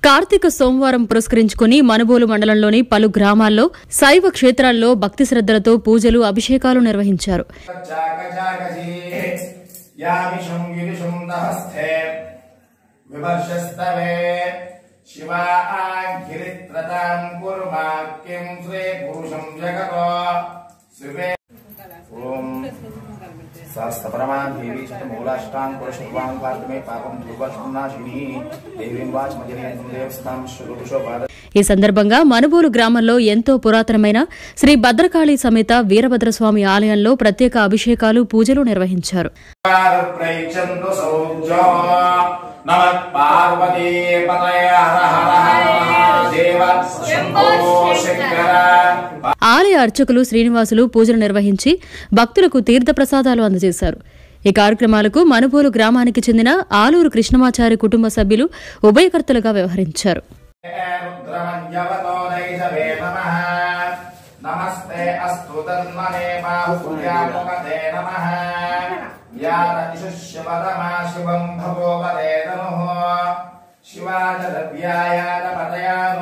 కార్తీక సోమవారం పురస్కరించుకుని మనుబోలు మండలంలోని పలు గ్రామాల్లో శైవ క్షేత్రాల్లో భక్తి శ్రద్ధలతో పూజలు అభిషేకాలు నిర్వహించారు చాకచాకజీ యామిషం గిరిషం నమస్తే విమర్శస్తవే శివా గిరిత్రతాం కుర్మా కిం శ్రీ పురుషం జగతో శివే ఓం సహస్రపరమాన్ దేవీ మూలాష్టాం పురుషవాన్ పార్మే పాపం ధ్రువనాశిని దేవీం వాచమజనేంద్రం దేవస్థాం శుభోపాద ఈ సందర్భంగా మనుబోలు గ్రామంలో ఎంతో పురాతనమైన శ్రీ భద్రకాళి సమేత వీరభద్రస్వామి ఆలయంలో ప్రత్యేక అభిషేకాలు పూజలు నిర్వహించారు ప్రయచ్చందు సౌజ్యో నమ పార్వతీ పతయ హర హర హర మహాదేవ శంభో శంకర ఆలయ అర్చకులు శ్రీనివాసులు పూజలు నిర్వహించి భక్తులకు తీర్థప్రసాదాలు అందజేశారు ఈ కార్యక్రమాలకు మనుబోలు గ్రామానికి చెందిన ఆలూరు కృష్ణమాచారి కుటుంబ సభ్యులు ఉభయకర్తలుగా వ్యవహరించారు రుద్రమన్యవతో నైజవే నమః నమస్తే అస్తు తన్మనే బాహుపుర్యాముఖతే నమః వ్యాధిశుష్యపదమా శివం భగోవదే నమః శివాయ ద్రవ్యాయ పదయాను